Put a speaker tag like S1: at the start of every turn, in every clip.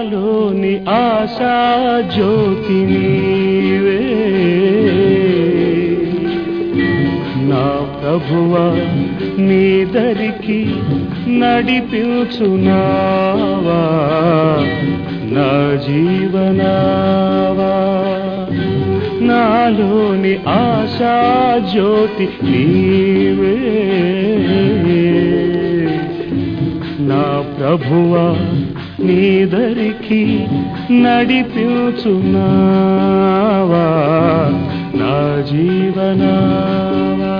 S1: నాలోని ఆశా జ్యోతి నీవే నా ప్రభువా నీ దరికి నడిపించునావా నా జీవనావా నాలోని ఆశా జ్యోతి నీవే నా ప్రభువా నీ దరికి నడిపించునావా నా జీవనావా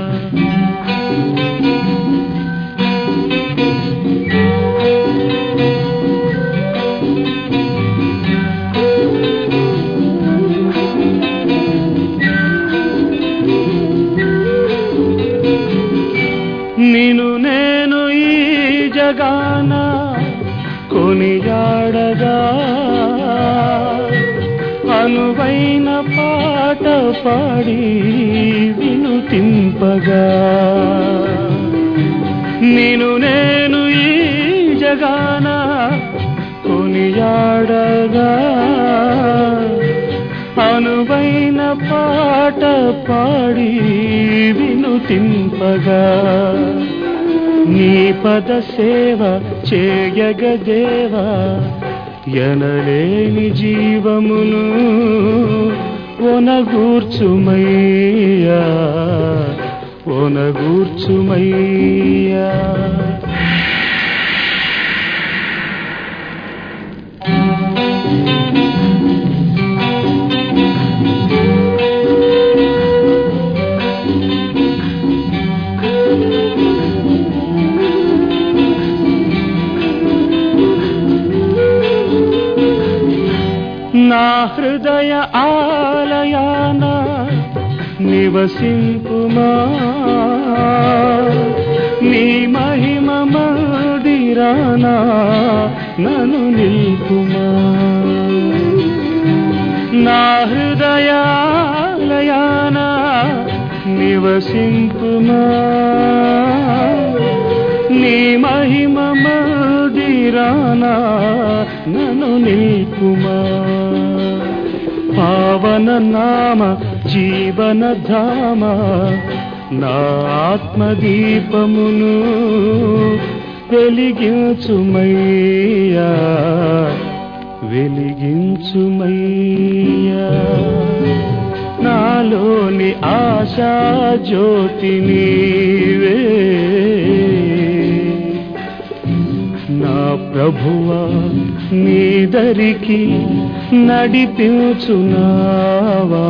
S1: నిను నేను ఈ జగాన కొనియాడగా అనువైన పాట పాడి వినుతింపగా నిను నేను ఈ జగాన కొనియాడగా అనువైన పాట పాడి వినుతింపగా నీ పద సేవ చేయగదేవా ఎనలేని జీవమును ఒనగూర్చుమయ్యా ఒనగూర్చుమయ్యా నా హృదయ ఆలయాన నివసింపుమా నీ మహిమ మందిరానా నన్ను నిల్పుమా నా హృదయ ఆలయాన నివసింపుమా నీ మహిమ మందిరానా నన్ను నిల్పుమా పావన నామ జీవన ధామ నా ఆత్మదీపమును వెలిగించుమయ్యా వెలిగించుమయ్యా నాలోని ఆశా జ్యోతి నీవే నా ప్రభువా నీ దరికి నడిపించునావా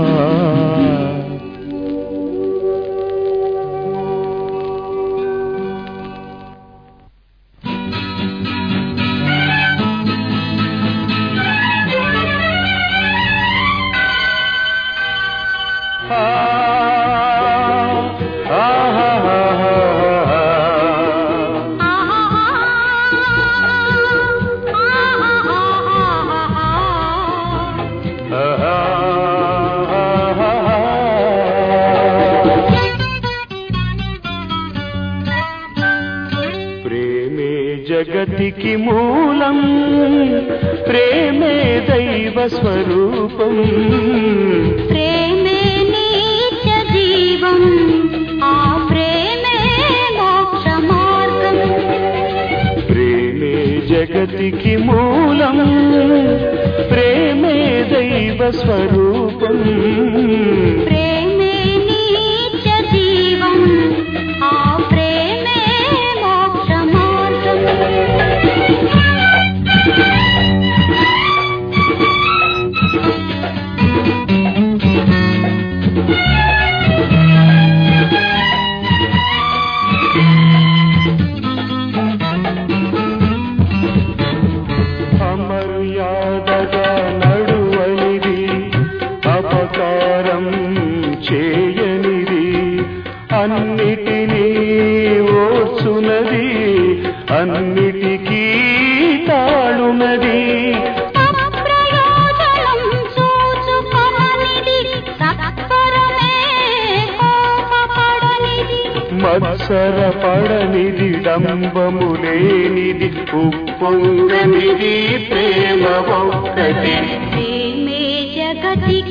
S1: ప్రేమే జగతికి మూలం ప్రేమే దైవ స్వరూపం
S2: ప్రేమే నిత్య జీవం ఆ ప్రేమే మోక్ష మార్గం
S1: ప్రేమే జగతికి మూలం ప్రేమే దైవ స్వరూపం
S2: ప్రేమే నిత్య జీవం ఆ ప్రేమే మోక్ష మార్గం
S1: అమర్యాదగా నడువనిది అపకారం చేయనిది అన్నిటినీ ఓర్చునది అన్నిటికీ తాళునది
S2: అప్రయోజనం చూచుకొననిది సత్వరమే కోపపడనిది
S1: మత్సర పడనిది డంబము లేనిది ఉప్పొంగనిది ప్రేమ ఒక్కటి
S2: ప్రేమే జగతికి